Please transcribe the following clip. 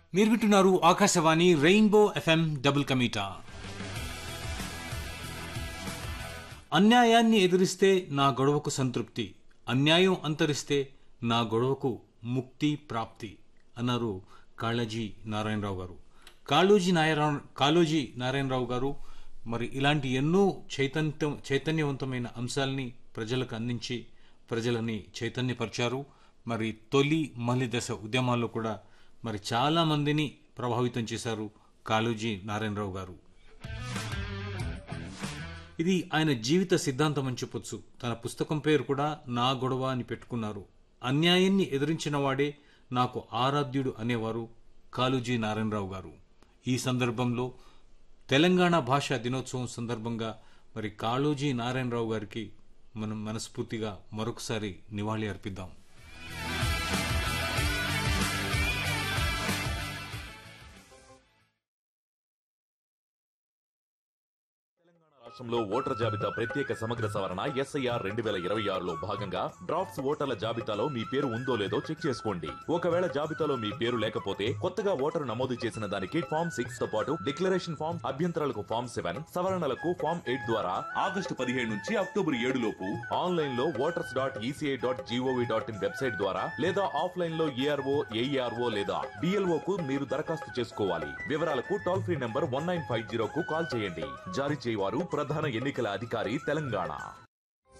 మీరు వింటున్నారు Akashvani rainbow FM double కమీటా అన్యాయాన్ని ఎదిరిస్తే నా గొడవకు సంతృప్తి అన్యాయం అంతరిస్తే నా గొడవకు ముక్తి ప్రాప్తి అన్నారు కాళోజీ నారాయణరావు గారు కాళోజీ నారాయణ కాళోజీ నారాయణరావు గారు మరి ఇలాంటి ఎన్నో చైతన్యం చైతన్యవంతమైన అంశాలని ప్రజలకు అందించి ప్రజలని చైతన్యపరిచారు మరి తొలి మలి దశ ఉద్యమాల్లో కూడా మరి చాలా మందిని ప్రభావితం చేశారు కాళోజీ నారాయణరావు గారు ఇది ఆయన జీవిత సిద్ధాంతం అని చెప్పొచ్చు తన పుస్తకం పేరు కూడా నా గొడవ అని పెట్టుకున్నారు అన్యాయాన్ని ఎదిరించిన వాడే నాకు ఆరాధ్యుడు అనేవారు కాళోజీ నారాయణరావు గారు ఈ సందర్భంలో తెలంగాణ భాషా దినోత్సవం సందర్భంగా మరి కాళోజీ నారాయణరావు గారికి మనం మనస్ఫూర్తిగా మరొకసారి నివాళి అర్పిద్దాం రాష్ట్రంలో ఓటర్ జాబితా ప్రత్యేక సమగ్ర సవరణ ఎస్ఐఆర్ రెండు వేల ఇరవై ఆరులో భాగంగా డ్రాఫ్ట్స్ ఓటర్ల జాబితాలో మీ పేరు ఉందో లేదో చెక్ చేసుకోండి ఒకవేళ జాబితాలో మీ పేరు లేకపోతే కొత్తగా ఓటరు నమోదు చేసిన దానికి ఫామ్ సిక్స్ తో పాటు డిక్లరేషన్ ఫామ్ అభ్యంతరాలకు ఫామ్ సెవెన్ సవరణలకు ఫామ్ ఎయిట్ ద్వారా ఆగస్టు పదిహేడు నుంచి అక్టోబర్ ఏడు లోపు ఆన్లైన్ లో voters dot ECI dot GOV dot in website ద్వారా లేదా ఆఫ్లైన్ లో ఏఆర్ఓ ఏఈఆర్ఓ లేదా బిఎల్ఓ కు మీరు దరఖాస్తు చేసుకోవాలి వివరాలకు toll free number one nine five zero కు కాల్ చేయండి జారీ చేయవారు ప్రధాన ఎన్నికల అధికారి తెలంగాణ